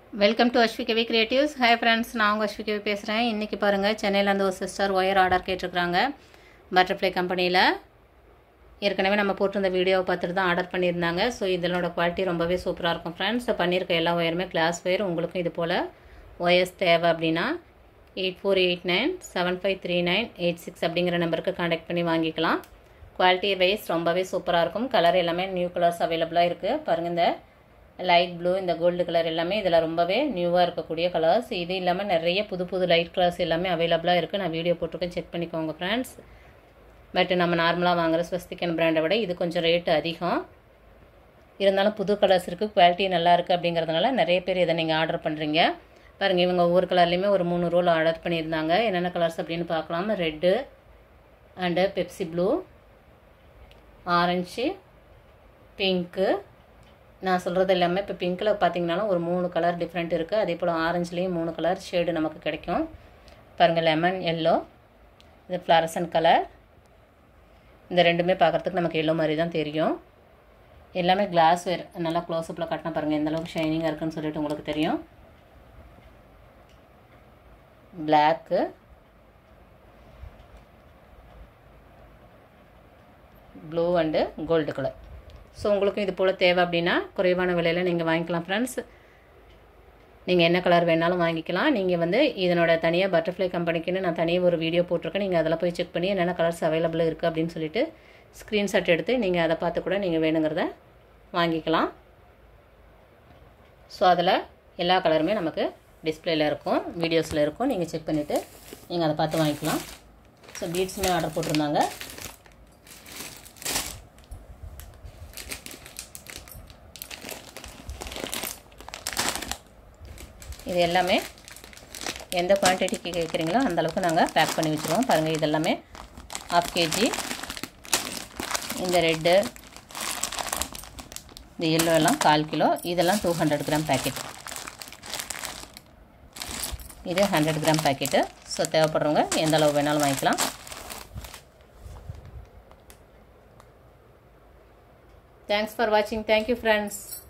welcome to Aswikavi creatives hi friends நான் உங்கள் அஸ்விகவி பேசுகிறேன் இன்றைக்கி பாருங்கள் சென்னையிலேருந்து ஒரு சிஸ்டர் ஒயர் ஆர்டர் கேட்டிருக்கிறாங்க பட்டர்ஃப்ளை கம்பெனியில் ஏற்கனவே நம்ம போட்டிருந்த வீடியோவை பார்த்துட்டு தான் ஆர்டர் பண்ணியிருந்தாங்க ஸோ இதனோட குவாலிட்டி ரொம்பவே சூப்பராக இருக்கும் ஃப்ரெண்ட்ஸ் பண்ணியிருக்க எல்லா ஒயருமே கிளாஸ் ஒயர் உங்களுக்கும் இது போல் ஒயர்ஸ் தேவை அப்படின்னா eight four eight nine seven five three nine eight six அப்படிங்கிற நம்பருக்கு காண்டாக்ட் பண்ணி வாங்கிக்கலாம் குவாலிட்டி வைஸ் ரொம்பவே சூப்பராக இருக்கும் கலர் எல்லாமே நியூ கலர்ஸ் அவைலபிளாக இருக்குது பாருங்கள் இந்த லைட் ப்ளூ இந்த கோல்டு கலர் எல்லாமே இதில் ரொம்பவே நியூவாக இருக்கக்கூடிய கலர்ஸ் இது இல்லாமல் நிறைய புது புது லைட் கலர்ஸ் எல்லாமே அவைலபிளாக இருக்குது நான் வீடியோ போட்டிருக்கேன் செக் பண்ணிக்கோங்க ஃப்ரெண்ட்ஸ் பட் நம்ம நார்மலாக வாங்குகிற ஸ்வஸ்திகன் பிராண்டை விட இது கொஞ்சம் ரேட்டு அதிகம் இருந்தாலும் புது கலர்ஸ் இருக்குது குவாலிட்டி நல்லா இருக்குது அப்படிங்கிறதுனால நிறைய பேர் இதை நீங்கள் ஆர்டர் பண்ணுறீங்க பாருங்கள் இவங்க ஒவ்வொரு கலர்லேயுமே ஒரு மூணு ரோல் ஆர்டர் பண்ணியிருந்தாங்க என்னென்ன கலர்ஸ் அப்படின்னு பார்க்கலாம் red and Pepsi blue orange pink நான் சொல்கிறது எல்லாமே இப்போ பிங்க்கில் பார்த்தீங்கன்னாலும் ஒரு மூணு கலர் டிஃப்ரெண்ட் இருக்குது அதே போல் ஆரஞ்சுலேயும் மூணு கலர் ஷேடு நமக்கு கிடைக்கும் பாருங்கள் லெமன் எல்லோ இது ஃப்ளாரசன் கலர் இந்த ரெண்டுமே பார்க்குறதுக்கு நமக்கு எல்லோ மாதிரி தான் தெரியும் எல்லாமே கிளாஸ் வேர் நல்லா க்ளோஸ்அப்பில் கட்டினா பாருங்கள் எந்த அளவுக்கு ஷைனிங்காக இருக்குன்னு சொல்லிட்டு உங்களுக்கு தெரியும் black blue and gold colour so உங்களுக்கும் இது போல் தேவை அப்படின்னா குறைவான விலையில் நீங்கள் வாங்கிக்கலாம் ஃப்ரெண்ட்ஸ் நீங்கள் என்ன கலர் வேணாலும் வாங்கிக்கலாம் நீங்கள் வந்து இதனோட தனியாக பட்டர்ஃப்ளை கம்பெனிக்குன்னு நான் தனியாக ஒரு வீடியோ போட்டிருக்கேன் நீங்கள் அதெல்லாம் போய் செக் பண்ணி என்னென்ன கலர்ஸ் அவைலபிள் இருக்குது அப்படின்னு சொல்லிட்டு ஸ்க்ரீன்ஷாட் எடுத்து நீங்கள் அதை பார்த்து கூட நீங்கள் வேணுங்கிறத வாங்கிக்கலாம் ஸோ அதில் எல்லா கலருமே நமக்கு டிஸ்பிளேயில் இருக்கும் வீடியோஸில் இருக்கும் நீங்கள் செக் பண்ணிவிட்டு நீங்கள் அதை பார்த்து வாங்கிக்கலாம் ஸோ பீட்ஸுமே ஆர்டர் போட்டிருந்தாங்க இது எல்லாமே எந்த குவான்டிட்டிக்கு கேட்குறீங்களோ அந்தளவுக்கு நாங்கள் பேக் பண்ணி வச்சுருவோம் பாருங்கள் இது எல்லாமே ஹாஃப் கேஜி இந்த ரெட்டு இந்த எல்லோ எல்லாம் கால் கிலோ இதெல்லாம் டூ ஹண்ட்ரட் கிராம் பேக்கெட் இது ஹண்ட்ரட் கிராம் பேக்கெட்டு ஸோ தேவைப்படுறவங்க எந்த அளவு வேணாலும் வாங்கிக்கலாம் தேங்க்ஸ் ஃபார் வாட்சிங் தேங்க்யூ ஃப்ரெண்ட்ஸ்